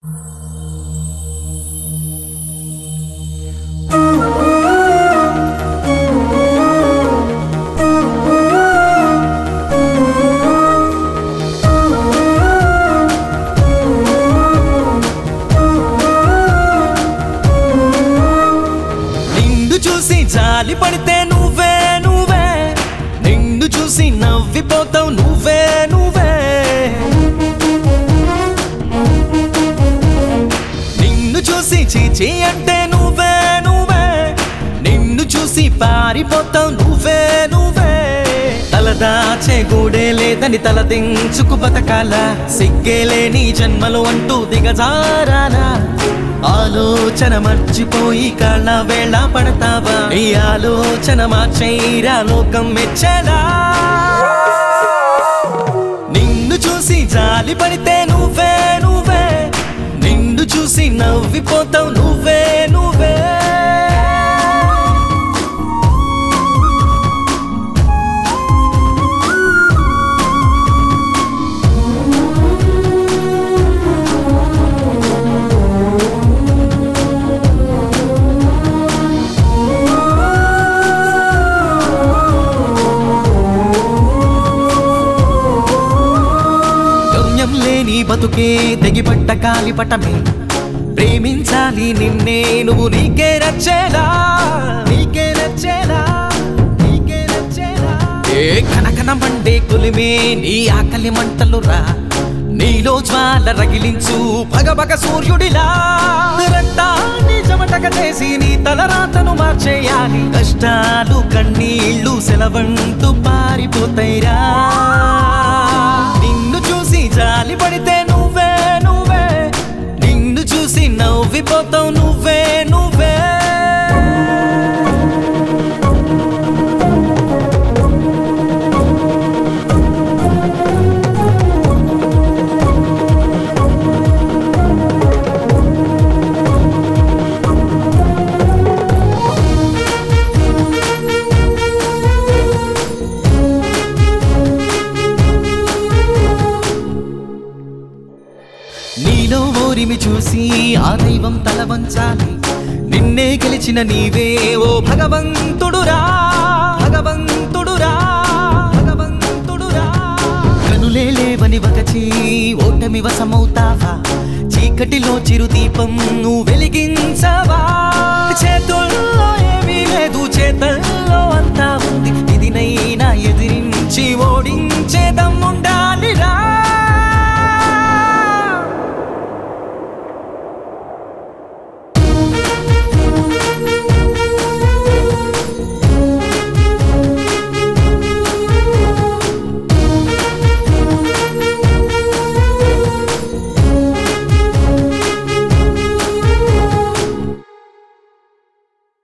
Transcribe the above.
నిన్ను చూసి జాలి పడితే నువ్వే నువ్వే నిన్ను చూసి నవ్విపోతావు నువ్వే నువ్వే నిన్ను చూసి చీచి అంటే నువ్వే నువ్వే నిన్ను చూసి పారిపోతావు నువ్వే నువ్వే తలదాచే గూడే లేదని తల దించుకు బతకాల సిగ్గేలేని జన్మలు అంటూ దిగజారానా ఆలోచన మర్చిపోయి కాళ్ళ వేళ పడతావా ఈ ఆలోచన మార్చైరా లోకం మెచ్చలా నిన్ను చూసి జాలి పడితే నువ్వే నువ్వే నిన్ను చూసి నవ్విపోతావు నువ్వే నువ్వే గమ్యం లేని బతుకే తెగిపట్ట కాలిపటమే ప్రేమించాలి నిన్నే నువ్వు నీకే నచ్చేలా నీకే నచ్చేలా నీకే నచ్చేలా ఏ కనకన మండే కులిమే నీ ఆకలి మంటలు రా నీలో జ్వాల రగిలించు భగభగ సూర్యుడిలా రక్తాన్ని చెమటక చేసి నీ తలరాతను మార్చేయాలి కష్టాలు కన్నీళ్లు సెలవంటూ పారిపోతాయిరా నిన్ను చూసి జాలి పడితే నువ్వే నువ్వే నిన్ను చూసి నవ్విపోతావు నువ్వే నువ్వే నీలో ఓరిమి చూసి ఆ దైవం తల వంచాలి నిన్నే గెలిచిన నీవే ఓ భగవంతుడురా భగవంతుడురా భగవంతుడురా కనులే లేవని వకచి ఓటమి వశమవుతావా చీకటిలో చిరుదీపం నువ్వు వెలిగించవా చేతుల్లో ఏమీ లేదు చేతల్లో అంతా ఉంది ఇదినైనా ఎదిరించి ఓడించే దమ్ముండా